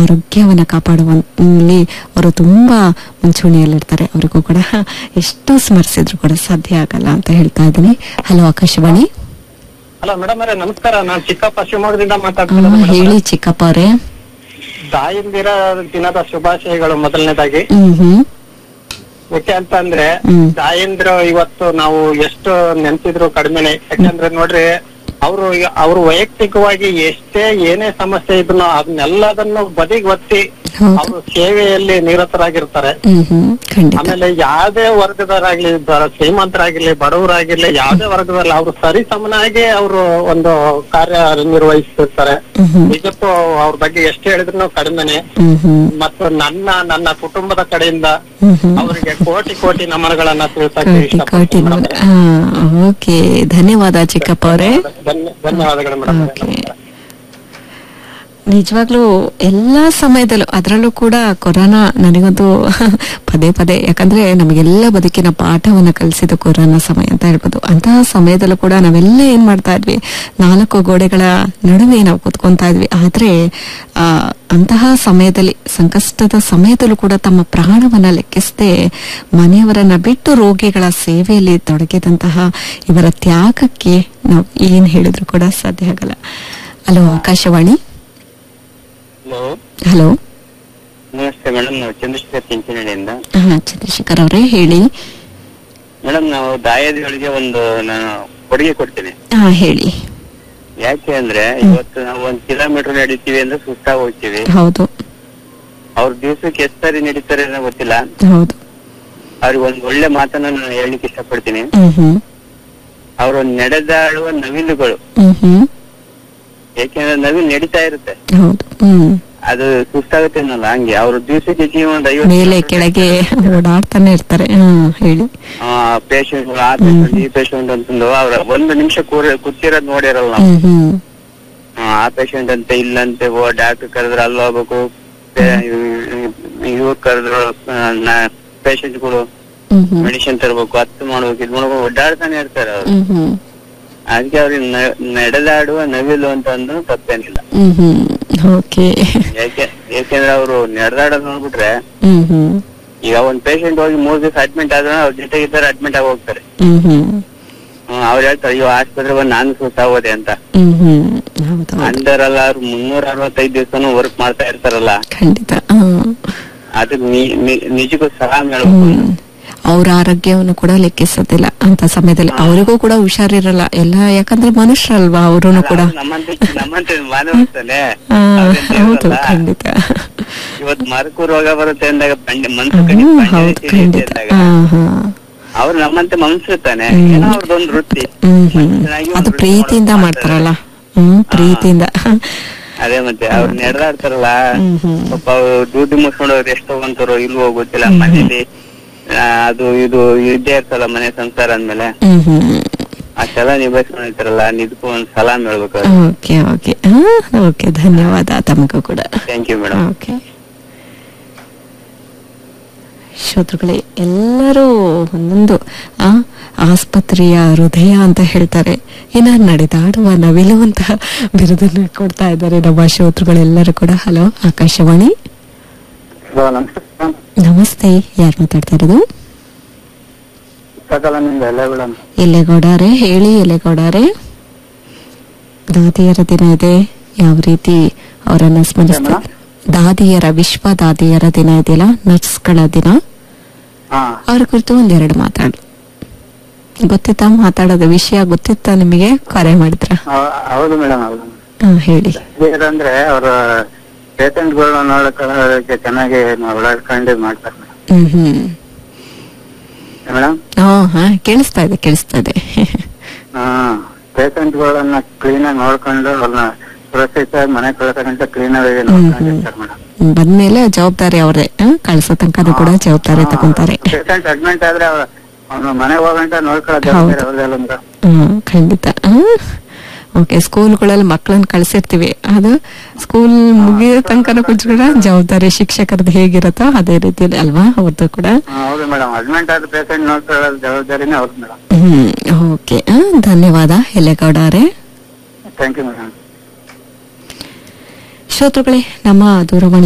ಆರೋಗ್ಯವನ್ನ ಕಾಪಾಡುವಲ್ಲಿ ಅವರು ತುಂಬಾ ಮುಂಚೂಣಿಯಲ್ಲಿರ್ತಾರೆ ಅವರಿಗೂ ಕೂಡ ಎಷ್ಟು ಸ್ಮರಿಸಿದ್ರು ಕೂಡ ಸಾಧ್ಯ ಆಗಲ್ಲ ಅಂತ ಹೇಳ್ತಾ ಇದ್ದೀನಿ ಹಲೋ ಆಕಾಶವಾಣಿ ಹಲೋ ಮೇಡಮ್ ಅವರೇ ನಮಸ್ಕಾರ ನಾನು ಚಿಕ್ಕಪ್ಪ ಶಿವಮೊಗ್ಗದಿಂದ ಆ, ಮಾತಾಡ್ತಿರೋದು madam ಹೇಳಿ ಅವರೇ. ಚಿಕ್ಕಪ್ಪ ಅವರೇ ತಾಯಂದಿರ ದಿನದ ಶುಭಾಶಯಗಳು ಮೊದಲನೇದಾಗಿ ಹ್ಮ್ ಹ್ಮ್ ಯಾಕೆ ಅಂತಂದ್ರೆ ಹ್ಮ್. ತಾಯಂದಿರು ಇವತ್ತು ನಾವು ಎಷ್ಟು ನೆನ್ಸಿದ್ರು ಕಡಿಮೆನೆ ಯಾಕಂದ್ರೆ ನೋಡ್ರಿ ಅವರು ಅವರು ವೈಯಕ್ತಿಕವಾಗಿ ಎಷ್ಟೇ ಏನೇ ಸಮಸ್ಯೆ ಇದ್ರು ಅದನ್ನೆಲ್ಲದನ್ನು ಬದಿಗೆ ಒತ್ತಿ ಹೌದು ಅವರು ಸೇವೆಯಲ್ಲಿ ನಿರತರಾಗಿರ್ತಾರೆ ಹ್ಮ್ ಹ್ಮ್ ಖಂಡಿತ ಆಮೇಲೆ ಯಾವ್ದೇ ವರ್ಗದವರಾಗ್ಲಿ ಬ- ಶ್ರೀಮಂತರಾಗಿರ್ಲಿ ಬಡವರಾಗಿರ್ಲಿ ಯಾವ್ದೇ ವರ್ಗದಲ್ಲಿ ಅವರು ಸರಿ ಸಮನಾಗಿ ಅವರು ಒಂದು ಕಾರ್ಯ ನಿರ್ವಹಿಸ್ತಿರ್ತಾರೆ ಹ್ಮ್ ಹ್ಮ್ ನಿಜಕ್ಕೂ ಅವ್ರ ಬಗ್ಗೆ ಎಷ್ಟು ಹೇಳಿದ್ರು ಕಡಿಮೆನೆ ಹ್ಮ್ ಹ್ಮ್ ಮತ್ತು ನನ್ನ ನನ್ನ ಕುಟುಂಬದ ಕಡೆಯಿಂದ ಹ್ಮ್ ಹ್ಮ್ ಅವರಿಗೆ ಕೋಟಿ ಕೋಟಿ ನಮನಗಳನ್ನ ತಿಳಿಸಕ್ಕೆ ಕೋಟಿ ಕೋಟಿ ಇಷ್ಟಪಡ್ತೀನಿ ನಮನ- madam. ಹಾ ಓಕೆ ಧನ್ಯವಾದ ಚಿಕ್ಕಪ್ಪ ಅವರೇ ಧನ್ಯ- ಧನ್ಯವಾದಗಳು ಮೇಡಮ್ ಓಕೆ ನಿಜವಾಗ್ಲೂ ಎಲ್ಲಾ ಸಮಯದಲ್ಲೂ ಅದರಲ್ಲೂ ಕೂಡ ಕೊರೋನಾ ನನಗಂತೂ ಪದೇ ಪದೇ ಯಾಕಂದ್ರೆ ನಮಗೆಲ್ಲ ಬದುಕಿನ ಪಾಠವನ್ನ ಕಲಿಸಿದ ಕೊರೋನಾ ಸಮಯ ಅಂತ ಹೇಳ್ಬೋದು ಅಂತಹ ಸಮಯದಲ್ಲೂ ಕೂಡ ನಾವೆಲ್ಲ ಏನ್ ಮಾಡ್ತಾ ಇದ್ವಿ ನಾಲ್ಕು ಗೋಡೆಗಳ ನಡುವೆ ನಾವು ಕುತ್ಕೊಂತಾ ಇದ್ವಿ ಆದ್ರೆ ಆ ಅಂತಹ ಸಮಯದಲ್ಲಿ ಸಂಕಷ್ಟದ ಸಮಯದಲ್ಲೂ ಕೂಡ ತಮ್ಮ ಪ್ರಾಣವನ್ನ ಲೆಕ್ಕಿಸದೆ ಮನೆಯವರನ್ನ ಬಿಟ್ಟು ರೋಗಿಗಳ ಸೇವೆಯಲ್ಲಿ ತೊಡಗಿದಂತಹ ಇವರ ತ್ಯಾಗಕ್ಕೆ ನಾವು ಏನ್ ಹೇಳಿದ್ರು ಕೂಡ ಸಾಧ್ಯ ಆಗಲ್ಲ ಹಲೋ ಆಕಾಶವಾಣಿ ಹಲೋ ಹಲೋ ನಮಸ್ತೆ ಮೇಡಮ್ ನಾವು ಚಂದ್ರಶೇಖರ್ ಚಿಂಚನಹಳ್ಳಿಯಿಂದ ಹಾ ಚಂದ್ರಶೇಖರ್ ಅವರೇ ಹೇಳಿ ಮೇಡಮ್ ನಾವು ದಾಯಾದಿಗಳಿಗೆ ಒಂದು ನಾನು ಕೊಡುಗೆ ಕೊಡ್ತೀನಿ ಹಾ ಹೇಳಿ ಯಾಕೆ ಅಂದ್ರೆ ಇವತ್ತು ನಾವು ಒಂದ್ ಕಿಲೋಮೀಟರ್ ನಡೀತೀವಿ ಅಂದ್ರೆ ಸುಸ್ತಾಗಿ ಹೋಗ್ತೀವಿ ಹೌದು ಅವ್ರ ದಿವಸಕ್ಕೆ ಎಷ್ಟು ಸಾರಿ ನಡೀತಾರೆ ಅನ್ನೋ ಗೊತ್ತಿಲ್ಲ ಹೌದು ಅವ್ರಿಗೆ ಒಂದ್ ಒಳ್ಳೆ ಮಾತನ್ನ ನಾನು ಹೇಳಲಿಕ್ಕೆ ಇಷ್ಟಪಡ್ತೀನಿ ಹ್ಮ್ ಹ್ಮ್ ಅವರು ನಡೆದಾಡುವ ನವಿಲುಗಳು ಹ್ಮ್ ಹ್ಮ್ ಯಾಕೆಂದ್ರೆ ನವಿಲು ನಡೀತಾ ಇರುತ್ತೆ ಹೌದು ಹ್ಮ್ ಅದು ಸುಸ್ತಾಗುತ್ತೆ ಅನ್ನಲ್ಲ ಹಂಗೆ ಅವ್ರ ದಿವಸಕ್ಕೆ ಜೀವ ಒಂದ್ ಐವತ್ತು ಮೇಲೆ ಕೆಳಗೆ ಓಡಾಡ್ತಾನೆ ಇರ್ತಾರೆ ಹ್ಮ್ ಹೇಳಿ ಪೇಷಂಟ್ ಆ ಪೇಷಂಟ್ ಈ ಪೇಷಂಟ್ ಅಂತಂದು ಅವ್ರ ಒಂದು ನಿಮಿಷ ಕೂರ ಕೂತಿರೋದ್ ನೋಡಿರಲ್ಲ ನಾವು ಹ್ಮ್ ಹ್ಮ್ ಆ, ಆ ಪೇಷಂಟ್ ಅಂತ ಇಲ್ಲಂತೆ ಓ ಡಾಕ್ಟರ್ ಕರೆದ್ರೆ ಅಲ್ಲಿ ಹೋಗ್ಬೇಕು ಇವ್ರು ಕರೆದ್ರು ಪೇಷಂಟ್ಗಳು ಹ್ಮ್ ಹ್ಮ್ ಮೆಡಿಸಿನ್ ತರ್ಬೇಕು ಹತ್ತು ಮಾಡ್ಬೇಕು ಇದು ಮಾಡ್ಬೇಕು ಓಡಾಡ್ತಾನೆ ಇರ್ತಾರೆ ಅವ್ರು ಹ್ಮ್ ಹ್ಮ್ ಅದಕ್ಕೆ ಅವ್ರಿಗೆ ನ- ನಡೆದಾಡುವ ನವಿಲು ಅಂತ ಅಂದ್ರೂ ತಪ್ಪೇನಿಲ್ಲ ಹ್ಮ್ ಹ್ಮ್ ಓಕೆ ಯಾಕೆ ಯಾಕೆಂದ್ರೆ ಅವರು ನಡೆದಾಡೋದ್ ನೋಡ್ಬಿಟ್ರೆ ಹ್ಮ್ ಹ್ಮ್ ಈಗ ಒಂದ್ ಪೇಷಂಟ್ ಹೋಗಿ ಮೂರ್ ದಿವಸ ಅಡ್ಮಿಟ್ ಆದ್ರೆ ಅವ್ರ ಜೊತೆಗೆ ಇದ್ದಾರೆ ಅಡ್ಮಿಟ್ ಆಗಿ ಹೋಗ್ತಾರೆ ಹ್ಮ್ ಹ್ಮ್ ಹ್ಮ್, ಅವ್ರು ಹೇಳ್ತಾರೆ ಅಯ್ಯೋ ಆಸ್ಪತ್ರೆ ಬಂದು ನಾನು ಸುಸ್ತಾಗೋದೆ ಅಂತ ಹ್ಮ್ ಹ್ಮ್ ಹೌದು ಹೌದು ಅಂದರಲ್ಲ ಅವ್ರು ಮುನ್ನೂರ ಅರವತ್ತೈದು ದಿವಸನು ವರ್ಕ್ ಮಾಡ್ತಾ ಇರ್ತಾರಲ್ಲ ಖಂಡಿತ ಹ್ಮ್ ಅದಕ್ಕೆ ನಿ- ನಿ- ನಿಜಕ್ಕೂ ಸಲಾಮ್ ಹೇಳ್ಬೇಕು ಹ್ಮ್ ಅವ್ರ ಆರೋಗ್ಯವನ್ನು ಕೂಡ ಲೆಕ್ಕಿಸೋದಿಲ್ಲ ಅಂತ ಸಮಯದಲ್ಲಿ ಅವರಿಗೂ ಕೂಡ ಹುಷಾರಿರಲ್ಲ ಎಲ್ಲ ಯಾಕಂದ್ರೆ ಮನುಷ್ಯರಲ್ವಾ ಅವರು ಕೂಡ ಅವ್ರು ನಮ್ಮಂತೆ ನಮ್ಮಂತೆ ಮಾನವರ್ತಾನೆ ಆ, ಹೌದು ಖಂಡಿತ ಇವತ್ ಮರಕು ರೋಗ ಬರುತ್ತೆ ಅಂದಾಗ ಬಂಡೆ ಮನ್ಸು ಕಡೆ ಹ್ಮ್ ಬಂಡೆ ಹೌದು ಸಿಡಿಯುತ್ತೆ ಖಂಡಿತ ಅಂದಾಗ ಹಾ ಹಾ ಅವ್ರು ನಮ್ಮಂತೆ ಮನ್ಸಿರ್ತಾನೆ ಹ್ಮ್. ಏನೋ ಅವ್ರದೊಂದು ವೃತ್ತಿ ಹ್ಮ್ ಹ್ಮ್ ಮನುಷ್ಯನಾಗಿ ಒಂದ್ ಅದು ವೃತ್ತಿ ಪ್ರೀತಿಯಿಂದ ಮಾಡೋದು ಮಾಡ್ತಾರಲ್ಲ ಹ್ಮ್ ಪ್ರೀತಿಯಿಂದ ಅದೇ ಮತ್ತೆ ಅವ್ರು ನಡೆದಾಡ್ತಾರಲ್ಲ ಹ್ಮ್ ಹ್ಮ್ ಪಾಪ ಅವ್ರು ಡ್ಯೂಟಿ ಮುಗಿಸ್ಕೊಂಡು ಅವ್ರು ಎಷ್ಟು ತಗೊಂತಾರೋ ಇಲ್ವೋ ಗೊತ್ತಿಲ್ಲ ಮನೇಲಿ ಆ, ಅದು ಇದು ಇದ್ದೇ ಇರ್ತಲ್ಲ ಮನೆ ಸಂಸಾರ ಅಂದ್ಮೇಲೆ ಹ್ಮ್ ಹ್ಮ್ ಅಷ್ಟೆಲ್ಲ ನಿಭಾಯಿಸ್ಕೊಂಡಿರ್ತಾರಲ್ಲ ನಿದ್ಕು ಒಂದ್ ಸಲಾಮ್ ಹೇಳ್ಬೇಕು ಓಕೆ ಓಕೆ ಓಕೆ ಧನ್ಯವಾದ ತಮಗೂ ಕೂಡ ಥ್ಯಾಂಕ್ ಯು ಮೇಡಮ್ ಓಕೆ ಶ್ರೋತೃಗಳೇ ಎಲ್ಲರೂ ಒಂದೊಂದು ಆ ಆಸ್ಪತ್ರೆಯ ಹೃದಯ ಅಂತ ಹೇಳ್ತಾರೆ ಇನ್ನ ನಡೆದಾಡುವ ನವಿಲು ಅಂತ ಬಿರುದನ್ನು ಕೊಡ್ತಾ ಇದ್ದಾರೆ ನಮ್ಮ ಶ್ರೋತೃಗಳೆಲ್ಲರೂ ಕೂಡ ಹಲೋ ಆಕಾಶವಾಣಿ ನಮಸ್ತೆ ಯಾರು ಮಾತಾಡ್ತಾ ಇರೋದು ಸಕಲನಿಂದ ಎಲೆಗಳು ಎಲೆಗೌಡಾರೆ ಹೇಳಿ ಎಲೆಗೌಡಾರೆ ದಾದಿಯರ ದಿನ ಇದೆ ಯಾವ ರೀತಿ ಅವರನ್ನ ಸ್ಮರಿಸ್ತಾರೆ ದಾದಿಯರ ವಿಶ್ವ ದಾದಿಯರ ದಿನ ಇದೆಯಲ್ಲ ನರ್ಸ್ಗಳ ದಿನ ಹಾ ಅವ್ರ ಕುರಿತು ಒಂದೆರಡು ಮಾತಾಡು ಗೊತ್ತಿತ್ತಾ ಮಾತಾಡೋದು ವಿಷಯ ಗೊತ್ತಿತ್ತಾ ನಿಮಗೆ ಕರೆ ಮಾಡಿದ್ರ ಹೌದು ಮೇಡಮ್ ಹೌದು ಹೇಳಿ ಅಂದ್ರೆ ಅವರ ಪೇಷಂಟ್ಗಳನ್ನ ನೋಡಕ್ಕೆ ಚೆನ್ನಾಗಿ ಓಡಾಡ್ಕೊಂಡು ಮಾಡ್ತಾರೆ ಹ್ಮ್ ಹ್ಮ್ ಮೇಡಮ್ ಹಾ ಹಾ ಕೇಳಿಸ್ತಾ ಇದೆ ಕೇಳಿಸ್ತಾ ಇದೆ ಹಾ ಪೇಷಂಟ್ಗಳನ್ನ ಕ್ಲೀನ್ ಆಗಿ ನೋಡ್ಕೊಂಡು ಅವ್ರನ್ನ ಸುರಕ್ಷಿತ ಮನೆ ಕಳ್ಸಕ್ಕಂತ ಕ್ಲೀನ್ ಆಗಿ ನೋಡ್ಕೊಂಡಿರ್ತಾರೆ ಮೇಡಮ್ ಬಂದ್ಮೇಲೆ ಜವಾಬ್ದಾರಿ ಅವ್ರದೇ ಕಳ್ಸೋ ತನಕ ಕೂಡ ಜವಾಬ್ದಾರಿ ತಗೊಂತಾರೆ ಪೇಷಂಟ್ ಅಡ್ಮಿಟ್ ಆದ್ರೆ ಅವ್ನು ಮನೆಗೆ ಹೋಗಂಟ ನೋಡ್ಕೊಳ್ಳೋ ಜವಾಬ್ದಾರಿ ಅವ್ರದ್ದೆಲ್ಲ ಅಂತ ಹ್ಮ್ ಖಂಡಿತ ಓಕೆ ಸ್ಕೂಲ್ಗಳಲ್ಲಿ ಮಕ್ಕಳನ್ನ ಕಳ್ಸಿರ್ತೀವಿ ಅದು ಸ್ಕೂಲ್ ಮುಗಿಯೋ ತನಕ ಕೂಡ ಜವಾಬ್ದಾರಿ ಶಿಕ್ಷಕರದ್ದು ಹೇಗಿರುತ್ತೋ ಅದೇ ರೀತಿಯಲ್ಲಿ ಅಲ್ವಾ ಅವ್ರದ್ದು ಕೂಡ ಹಾ, ಹೌದು ಮೇಡಮ್ ಅಡ್ಮಿಟ್ ಆದ ಪೇಷಂಟ್ ನೋಡ್ಕೊಳ್ಳೋ ಜವಾಬ್ದಾರಿನೇ ಅವ್ರದ್ದು ಮೇಡಮ್ ಹ್ಮ್ ಓಕೆ ಧನ್ಯವಾದ ಎಲೆಗೌಡ ಅವರೇ ಥ್ಯಾಂಕ್ ಯು ಮೇಡಮ್ ಶ್ರೋತೃಗಳೇ ನಮ್ಮ ದೂರವಾಣಿ